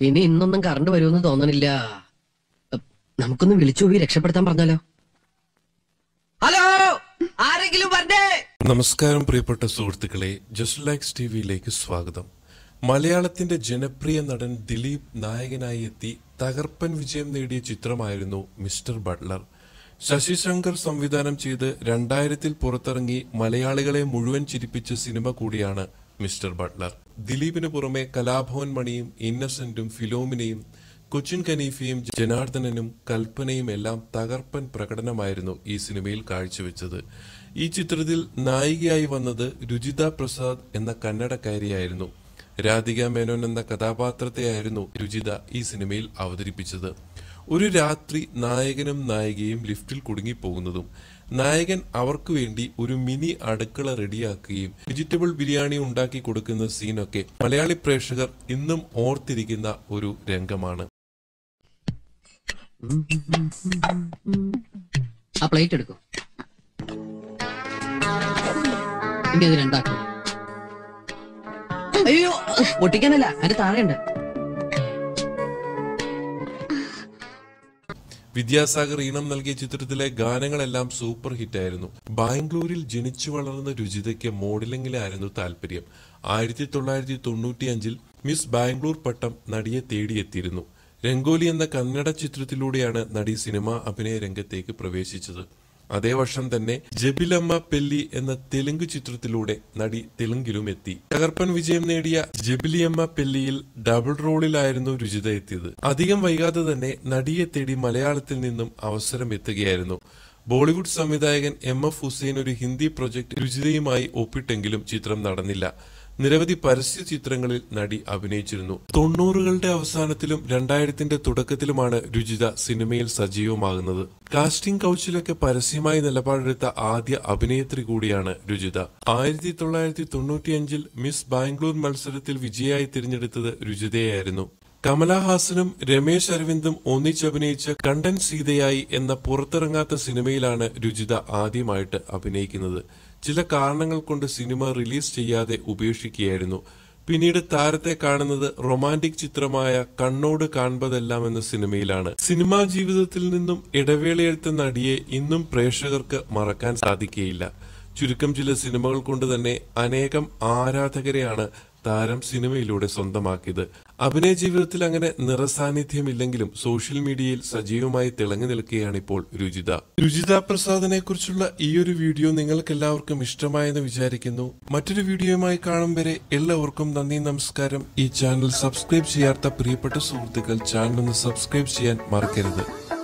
ഇനി ഇന്നൊന്നും കറണ്ട് വരുമെന്ന് തോന്നണില്ല അഹ്, നമുക്കൊന്ന് വിളിച്ചു പോയി രക്ഷപ്പെടുത്താൻ പറഞ്ഞാലോ ഹലോ ആരെങ്കിലും വരണ്ടേ നമസ്കാരം പ്രിയപ്പെട്ട സുഹൃത്തുക്കളെ ജസ്റ്റ് ലൈക്സ് ടി വിയിലേക്ക് സ്വാഗതം മലയാളത്തിന്റെ ജനപ്രിയ നടൻ ദിലീപ് നായകനായി എത്തി തകർപ്പൻ വിജയം നേടിയ ചിത്രമായിരുന്നു മിസ്റ്റർ ബട്ട്ലർ ശശി ശങ്കർ സംവിധാനം ചെയ്ത് രണ്ടായിരത്തിൽ പുറത്തിറങ്ങി മലയാളികളെ മുഴുവൻ ചിരിപ്പിച്ച സിനിമ കൂടിയാണ് മിസ്റ്റർ ബട്ട്ലർ ദിലീപിന് പുറമെ കലാഭവൻ മണിയും ഇന്നസെന്റും ഫിലോമിനയും കൊച്ചിൻ കനീഫയും ജനാർദ്ദനനും കൽപ്പനയും എല്ലാം തകർപ്പൻ പ്രകടനമായിരുന്നു ഈ സിനിമയിൽ കാഴ്ചവെച്ചത് ഈ ചിത്രത്തിൽ നായികയായി വന്നത് രുചിത പ്രസാദ് എന്ന കന്നഡക്കാരിയായിരുന്നു രാധിക മേനോൻ എന്ന കഥാപാത്രത്തെയായിരുന്നു രുചിത ഈ സിനിമയിൽ അവതരിപ്പിച്ചത് ഒരു രാത്രി നായകനും നായികയും ലിഫ്റ്റിൽ കുടുങ്ങിപ്പോകുന്നതും നായകൻ അവർക്ക് വേണ്ടി ഒരു മിനി അടുക്കള റെഡിയാക്കുകയും വെജിറ്റബിൾ ബിരിയാണി ഉണ്ടാക്കി കൊടുക്കുന്ന സീനൊക്കെ മലയാളി പ്രേക്ഷകർ ഇന്നും ഓർത്തിരിക്കുന്ന ഒരു രംഗമാണ് ആ പ്ലേറ്റ് എടുക്കും ഇനി അത് രണ്ടാക്കും അയ്യോ പൊട്ടിക്കാനല്ല അതിന്റെ താഴെയുണ്ട് വിദ്യാസാഗർ ഈണം നൽകിയ ചിത്രത്തിലെ ഗാനങ്ങളെല്ലാം സൂപ്പർ ഹിറ്റായിരുന്നു ബാംഗ്ലൂരിൽ ജനിച്ചു വളർന്ന രുചിതയ്ക്ക് മോഡലിംഗിലായിരുന്നു താല്പര്യം ആയിരത്തി തൊള്ളായിരത്തി തൊണ്ണൂറ്റി അഞ്ചിൽ മിസ് ബാംഗ്ലൂർ പട്ടം നടിയെ തേടിയെത്തിയിരുന്നു രംഗോലി എന്ന കന്നഡ ചിത്രത്തിലൂടെയാണ് നടി സിനിമാ അഭിനയ രംഗത്തേക്ക് പ്രവേശിച്ചത് അതേ വർഷം തന്നെ ജബിലമ്മ പെല്ലി എന്ന തെലുങ്ക് ചിത്രത്തിലൂടെ നടി തെലുങ്കിലും എത്തി തകർപ്പൻ വിജയം നേടിയ ജബിലിയമ്മ പെല്ലിയിൽ ഡബിൾ റോളിലായിരുന്നു രുചിത എത്തിയത് അധികം വൈകാതെ തന്നെ നടിയെ തേടി മലയാളത്തിൽ നിന്നും അവസരം എത്തുകയായിരുന്നു ബോളിവുഡ് സംവിധായകൻ എം എഫ് ഹുസൈൻ ഒരു ഹിന്ദി പ്രൊജക്ട് രുചിതയുമായി ഒപ്പിട്ടെങ്കിലും ചിത്രം നടന്നില്ല നിരവധി പരസ്യ ചിത്രങ്ങളിൽ നടി അഭിനയിച്ചിരുന്നു തൊണ്ണൂറുകളുടെ അവസാനത്തിലും രണ്ടായിരത്തിന്റെ തുടക്കത്തിലുമാണ് രുചിത സിനിമയിൽ സജീവമാകുന്നത് കാസ്റ്റിംഗ് കൗച്ചിലൊക്കെ പരസ്യമായി നിലപാടെടുത്ത ആദ്യ അഭിനേത്രി കൂടിയാണ് രുചിത ആയിരത്തി തൊള്ളായിരത്തി തൊണ്ണൂറ്റിയഞ്ചിൽ മിസ് ബാംഗ്ലൂർ മത്സരത്തിൽ വിജയായി തിരഞ്ഞെടുത്തത് രുചിതയായിരുന്നു കമലഹാസനും രമേശ് അരവിന്ദും ഒന്നിച്ചഭിനയിച്ച കണ്ടൻ സീതയായി എന്ന പുറത്തിറങ്ങാത്ത സിനിമയിലാണ് രുചിത ആദ്യമായിട്ട് അഭിനയിക്കുന്നത് ചില കാരണങ്ങൾ കൊണ്ട് സിനിമ റിലീസ് ചെയ്യാതെ ഉപേക്ഷിക്കുകയായിരുന്നു പിന്നീട് താരത്തെ കാണുന്നത് റൊമാന്റിക് ചിത്രമായ കണ്ണോട് കാൺപതെല്ലാം എന്ന സിനിമയിലാണ് സിനിമാ ജീവിതത്തിൽ നിന്നും ഇടവേളയെടുത്ത നടിയെ ഇന്നും പ്രേക്ഷകർക്ക് മറക്കാൻ സാധിക്കുകയില്ല ചുരുക്കം ചില സിനിമകൾ കൊണ്ട് തന്നെ അനേകം ആരാധകരെയാണ് താരം സിനിമയിലൂടെ സ്വന്തമാക്കിയത് അഭിനയ ജീവിതത്തിൽ അങ്ങനെ നിറസാന്നിധ്യമില്ലെങ്കിലും സോഷ്യൽ മീഡിയയിൽ സജീവമായി തിളങ്ങി നിൽക്കുകയാണ് ഇപ്പോൾ രുചിത രുചിത പ്രസാദിനെ കുറിച്ചുള്ള ഈ ഒരു വീഡിയോ നിങ്ങൾക്ക് എല്ലാവർക്കും ഇഷ്ടമായെന്ന് വിചാരിക്കുന്നു മറ്റൊരു വീഡിയോയുമായി കാണും വരെ എല്ലാവർക്കും നന്ദി നമസ്കാരം ഈ ചാനൽ സബ്സ്ക്രൈബ് ചെയ്യാത്ത പ്രിയപ്പെട്ട സുഹൃത്തുക്കൾ ചാനൽ ഒന്ന് സബ്സ്ക്രൈബ് ചെയ്യാൻ മറക്കരുത്